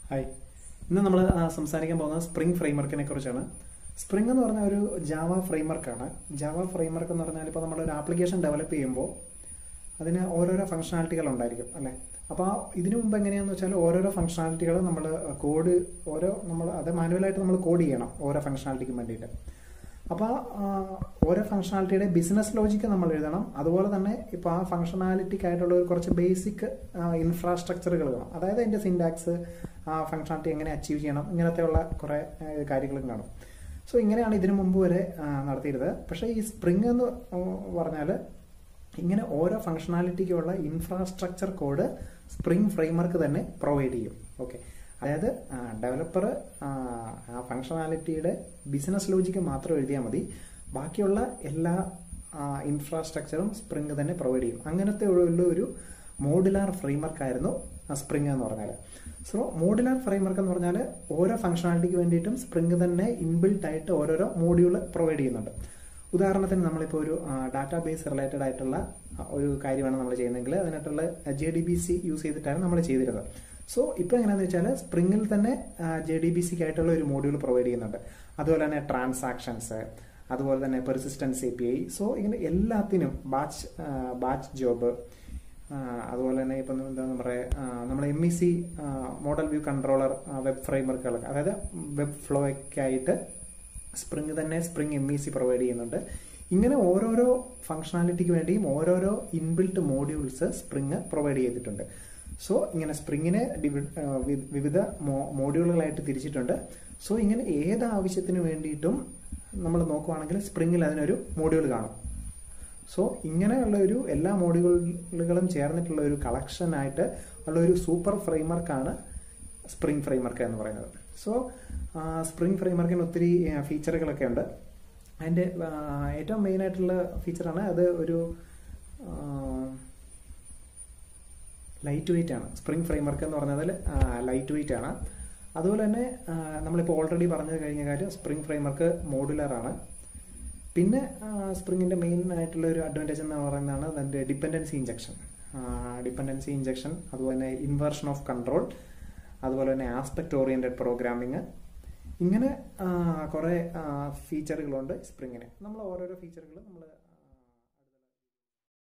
hi ഇന്ന് നമ്മൾ സംസാരിക്കാൻ പോകുന്നത് സ്പ്രിംഗ് ഫ്രെയിംവർക്കിനെ കുറിച്ചാണ് സ്പ്രിംഗ് എന്ന് പറഞ്ഞ ഒരു ജാവ ഫ്രെയിംവർക്കാണ് ജാവ ഫ്രെയിംവർക്ക് എന്ന് പറഞ്ഞാൽ ഇപ്പോൾ നമ്മൾ ഒരു ആപ്ലിക്കേഷൻ ഡെവലപ്പ് ചെയ്യുമ്പോൾ അതിന് ഓരോരോ ഫംഗ്ഷനാലിറ്റികൾ ഉണ്ടായിരിക്കും അല്ലേ അപ്പോൾ ഇതിനു മുമ്പ് എങ്ങനെയാണെന്ന് വെച്ചാൽ ഓരോരോ ഫംഗ്ഷനാലിറ്റികൾ നമ്മൾ കോഡ് ഓരോ നമ്മൾ അത് മാനുവലായിട്ട് നമ്മൾ കോഡ് ചെയ്യണം ഓരോ ഫംഗ്ഷനാലിറ്റിക്കും വേണ്ടിയിട്ട് അപ്പോൾ ഓരോ ഫംഗ്ഷനാലിറ്റിയുടെ ബിസിനസ് ലോജിക്ക് നമ്മൾ എഴുതണം അതുപോലെ തന്നെ ഇപ്പോൾ ആ ഫംഗ്ഷനാലിറ്റിക്കായിട്ടുള്ള ഒരു കുറച്ച് ബേസിക് ഇൻഫ്രാസ്ട്രക്ചറുകൾ വേണം അതായത് അതിൻ്റെ സിൻഡാക്സ് ആ ഫംഗ്ഷനാലിറ്റി എങ്ങനെ അച്ചീവ് ചെയ്യണം ഇങ്ങനത്തെയുള്ള കുറേ കാര്യങ്ങളും കാണും സോ ഇങ്ങനെയാണ് ഇതിനു മുമ്പ് വരെ നടത്തിയിരുന്നത് പക്ഷേ ഈ സ്പ്രിംഗ് എന്ന് പറഞ്ഞാൽ ഇങ്ങനെ ഓരോ ഫംഗ്ഷനാലിറ്റിക്കുള്ള ഇൻഫ്രാസ്ട്രക്ചർ കോഡ് സ്പ്രിംഗ് ഫ്രെയിംവർക്ക് തന്നെ പ്രൊവൈഡ് ചെയ്യും ഓക്കെ അതായത് ഡെവലപ്പർ ആ ഫംഗ്ഷനാലിറ്റിയുടെ ബിസിനസ് ലോജിക്ക് മാത്രം എഴുതിയാൽ മതി ബാക്കിയുള്ള എല്ലാ ഇൻഫ്രാസ്ട്രക്ചറും സ്പ്രിംഗ് തന്നെ പ്രൊവൈഡ് ചെയ്യും അങ്ങനത്തെ ഉള്ള ഒരു മോഡുലാർ ഫ്രെയിംവർക്ക് ആയിരുന്നു സ്പ്രിംഗ് എന്ന് പറഞ്ഞാൽ സോ മോഡുലാർ ഫ്രെയിംവർക്ക് എന്ന് പറഞ്ഞാൽ ഓരോ ഫംഗ്ഷനാലിറ്റിക്ക് വേണ്ടിയിട്ടും സ്പ്രിംഗ് തന്നെ ഇൻബിൽട്ട് ആയിട്ട് ഓരോരോ മോഡ്യൂൾ പ്രൊവൈഡ് ചെയ്യുന്നുണ്ട് ഉദാഹരണത്തിന് നമ്മളിപ്പോൾ ഒരു ഡാറ്റാബേസ് റിലേറ്റഡ് ആയിട്ടുള്ള ഒരു കാര്യമാണ് നമ്മൾ ചെയ്യുന്നതെങ്കിൽ അതിനായിട്ടുള്ള J D B C use ചെയ്തിട്ടാണ് നമ്മൾ ചെയ്തിരുന്നത് സോ ഇപ്പോൾ എങ്ങനെയാണെന്ന് വെച്ചാൽ സ്പ്രിംഗിൽ തന്നെ ജെ ഡി ബി സിക്ക് ആയിട്ടുള്ള ഒരു മോഡ്യൂൾ പ്രൊവൈഡ് ചെയ്യുന്നുണ്ട് അതുപോലെ തന്നെ ട്രാൻസാക്ഷൻസ് അതുപോലെ തന്നെ persistence A P I so ഇങ്ങനെ എല്ലാത്തിനും ബാച്ച് ബാച്ച് ജോബ് അതുപോലെ തന്നെ ഇപ്പം എന്താ പറയുക നമ്മൾ M E C model view controller web ഫ്രെയിംവർക്കുകളൊക്കെ അതായത് വെബ് ഫ്ലോയ്ക്ക് ആയിട്ട് സ്പ്രിംഗ് തന്നെ spring M E C provide ചെയ്യുന്നുണ്ട് ഇങ്ങനെ ഓരോരോ ഫംഗ്ഷനാലിറ്റിക്ക് വേണ്ടിയും ഓരോരോ ഇൻബിൽട്ട് മോഡ്യൂൾസ് സ്പ്രിംഗ് പ്രൊവൈഡ് ചെയ്തിട്ടുണ്ട് സോ ഇങ്ങനെ സ്പ്രിങ്ങിനെ വിവിധ മോഡ്യൂളുകളായിട്ട് തിരിച്ചിട്ടുണ്ട് സോ ഇങ്ങനെ ഏത് ആവശ്യത്തിന് വേണ്ടിയിട്ടും നമ്മൾ നോക്കുവാണെങ്കിൽ സ്പ്രിങ്ങിൽ അതിനൊരു മോഡ്യൂൾ കാണും സോ ഇങ്ങനെയുള്ള ഒരു എല്ലാ മോഡ്യൂളുകളും ചേർന്നിട്ടുള്ള ഒരു കളക്ഷൻ ആയിട്ട് ഉള്ള ഒരു സൂപ്പർ ഫ്രെയിംവർക്കാണ് സ്പ്രിംഗ് ഫ്രെയിംവർക്ക് എന്ന് പറയുന്നത് സോ സ്പ്രിംഗ് ഫ്രെയിംവർക്കിന് ഒത്തിരി ഫീച്ചറുകളൊക്കെ ഉണ്ട് അതിൻ്റെ ഏറ്റവും മെയിൻ ആയിട്ടുള്ള ഫീച്ചറാണ് അത് ഒരു ലൈറ്റ് വെയിറ്റ് ആണ് സ്പ്രിംഗ് ഫ്രെയിംവർക്ക് എന്ന് പറഞ്ഞാൽ ലൈറ്റ് വെയിറ്റ് ആണ് അതുപോലെ തന്നെ നമ്മളിപ്പോൾ ഓൾറെഡി പറഞ്ഞു കഴിഞ്ഞ കാര്യം സ്പ്രിംഗ് ഫ്രെയിംവർക്ക് മോഡുലർ ആണ് പിന്നെ സ്പ്രിങ്ങിൻ്റെ മെയിൻ ആയിട്ടുള്ള ഒരു അഡ്വാൻറ്റേജ് എന്ന് പറയുന്നതാണ് അതിൻ്റെ ഡിപ്പെൻഡൻസി ഇഞ്ചക്ഷൻ ഡിപ്പെൻഡൻസി ഇഞ്ചക്ഷൻ അതുപോലെ തന്നെ ഇൻവേർഷൻ ഓഫ് കൺട്രോൾ അതുപോലെ തന്നെ ആസ്പെക്ട് ഓറിയൻറ്റഡ് പ്രോഗ്രാമിങ് ഇങ്ങനെ കുറേ ഫീച്ചറുകളുണ്ട് സ്പ്രിങ്ങിന് നമ്മൾ ഓരോരോ ഫീച്ചറുകൾ നമ്മൾ